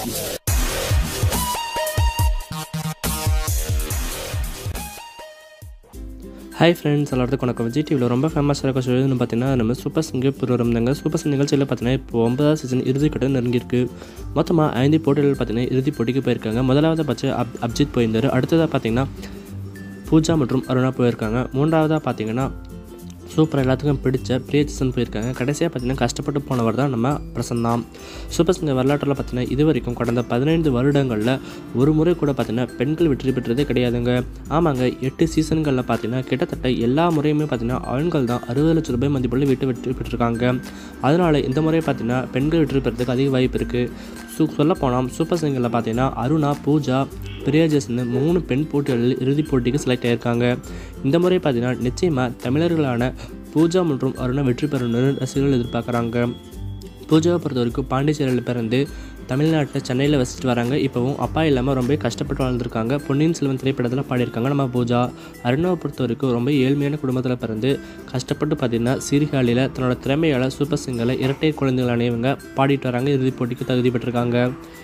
hi friends எல்லாத்துக்கும் வணக்கம் விஜய் டிவியில் ரொம்ப ஃபேமஸாக இருக்க ஷோ எதுன்னு பார்த்தீங்கன்னா நம்ம சூப்பர் சிங்கர் ப்ரோக்ராம் தாங்க சூப்பர் சிங்கர் நிகழ்ச்சியில் பார்த்தீங்கன்னா இப்போ ஒன்பதாவது சீசன் இறுதிக்கட்ட நெருங்கியிருக்கு மொத்தமாக ஐந்து போட்டிகள் பார்த்தீங்கன்னா இறுதி போட்டிக்கு போயிருக்காங்க முதலாவது பட்ச அப் அப்ஜித் போயிருந்தார் அடுத்ததாக பார்த்தீங்கன்னா பூஜா மற்றும் அருணா போயிருக்காங்க மூன்றாவதாக பார்த்தீங்கன்னா சூப்பர் எல்லாத்துக்கும் பிடிச்ச பிரியஜசன் போயிருக்காங்க கடைசியாக பார்த்தீங்கன்னா கஷ்டப்பட்டு போனவர் தான் நம்ம பிரசன்னா சூப்பர் சிங்கர் வரலாற்றில் பார்த்தீங்கன்னா இது வரைக்கும் கடந்த பதினைந்து வருடங்களில் ஒரு முறை கூட பார்த்தீங்கன்னா பெண்கள் வெற்றி பெற்றதே கிடையாதுங்க ஆமாங்க எட்டு சீசன்களில் பார்த்தீங்கன்னா கிட்டத்தட்ட எல்லா முறையுமே பார்த்தீங்கன்னா ஆண்கள் தான் அறுபது லட்சம் ரூபாய் மதிப்புள்ள வெற்றி வெற்றி பெற்றிருக்காங்க அதனால் இந்த முறை பார்த்தீங்கன்னா பெண்கள் வெற்றி பெறதுக்கு அதிக வாய்ப்பு இருக்குது சூ சொல்ல போனால் சூப்பர் சிங்கரில் பார்த்தீங்கன்னா அருணா பூஜா பிரியாஜஸ்னு மூணு பெண் போட்டிகளில் இறுதிப் போட்டிக்கு செலக்ட் ஆகியிருக்காங்க இந்த முறை பார்த்தீங்கன்னா நிச்சயமாக தமிழர்களான பூஜா மற்றும் அருணா வெற்றி பெறணும்னு ரசிகர்கள் எதிர்பார்க்குறாங்க பூஜாவை பொறுத்த வரைக்கும் பாண்டிச்சேரியில் பிறந்து தமிழ்நாட்டில் சென்னையில் வசிச்சுட்டு வராங்க இப்போவும் அப்பா இல்லாமல் ரொம்ப கஷ்டப்பட்டு வாழ்ந்துருக்காங்க பொன்னியின் செல்வன் திரைப்படத்தில் பாடியிருக்காங்க நம்ம பூஜா அருணாவை பொறுத்த வரைக்கும் ரொம்ப ஏழ்மையான குடும்பத்தில் பிறந்து கஷ்டப்பட்டு பார்த்தீங்கன்னா சீர்காழியில் தன்னோட திறமையால் சூப்பர் சிங்கரில் இரட்டை குழந்தைகள் இவங்க பாடிட்டு வராங்க இறுதிப் போட்டிக்கு தகுதி பெற்றிருக்காங்க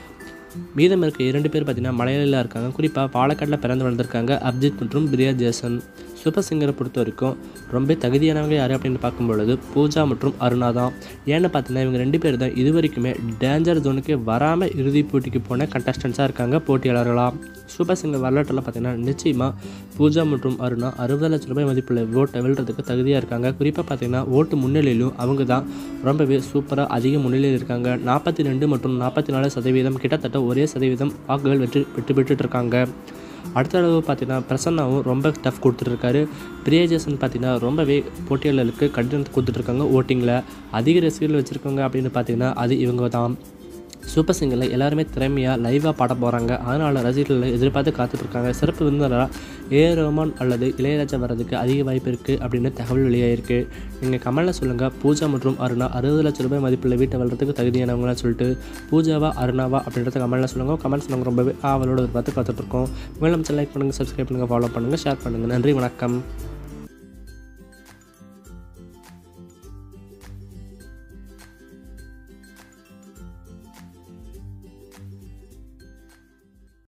மீதம் இருக்க இரண்டு பேர் பார்த்தீங்கன்னா மலையாளியில் இருக்காங்க குறிப்பாக பாலக்காட்டில் பிறந்து வளர்ந்துருக்காங்க அப்ஜித் மற்றும் பிரியா ஜேசன் சூப்பர் சிங்கரை பொறுத்த வரைக்கும் ரொம்ப தகுதியானவங்க யார் அப்படின்னு பார்க்கும்பொழுது பூஜா மற்றும் அருணா தான் ஏன்னு பார்த்தீங்கன்னா இவங்க ரெண்டு பேர் தான் இது வரைக்குமே டேஞ்சர் ஜோனுக்கே வராமல் இறுதிப் போட்டிக்கு போன கண்டஸ்டன்ஸாக இருக்காங்க போட்டியாளர்களாக சூப்பர் சிங்கர் வரலாற்றில் பார்த்தீங்கன்னா நிச்சயமாக பூஜா மற்றும் அருணா அறுபது லட்சம் ரூபாய் மதிப்புள்ள ஓட்டை வெல்றதுக்கு தகுதியாக இருக்காங்க குறிப்பாக பார்த்தீங்கன்னா ஓட்டு முன்னிலையிலும் அவங்க தான் ரொம்பவே சூப்பராக அதிக முன்னிலையில் இருக்காங்க நாற்பத்தி ரெண்டு மற்றும் நாற்பத்தி நாலு சதவீதம் கிட்டத்தட்ட ஒரே சதவீதம் வாக்குகள் வெற்றி வெற்றி பெற்றுட்டு இருக்காங்க அடுத்த அளவு பார்த்தீங்கன்னா பிரசன்னாவும் ரொம்ப டஃப் கொடுத்துட்ருக்காரு பிரியஜேசன் பார்த்தீங்கன்னா ரொம்பவே போட்டியாளர்களுக்கு கடினம் கொடுத்துட்ருக்காங்க ஓட்டிங்கில் அதிக ரசிகர்கள் வச்சுருக்காங்க அப்படின்னு பார்த்தீங்கன்னா அது இவங்க தான் சூப்பர் சிங்கரில் எல்லாருமே திறமையாக லைவாக பாட போகிறாங்க அதனால் ரசிகர்கள் எதிர்பார்த்து காத்துட்ருக்காங்க சிறப்பு விருந்தினராக ஏ ரோமான் அல்லது இளையராஜா வர்றதுக்கு அதிக வாய்ப்பு இருக்குது அப்படின்னு தகவல் வெளியாகிருக்கு நீங்கள் கமலில் சொல்லுங்கள் பூஜா மற்றும் அருணா அறுபது லட்சம் ரூபாய் மதிப்புள்ள வீட்டை வளர்றதுக்கு தகுதியானவங்களா சொல்லிட்டு பூஜாவா அருணாவா அப்படின்றத கமலில் சொல்லுங்கள் கமெண்ட்ஸ் நாங்கள் ரொம்பவே ஆவலோடு பார்த்து காத்துட்ருக்கோம் மேலும் லைக் பண்ணுங்கள் சப்ஸ்கிரைப் பண்ணுங்கள் ஃபாலோ பண்ணுங்கள் ஷேர் பண்ணுங்கள் நன்றி வணக்கம்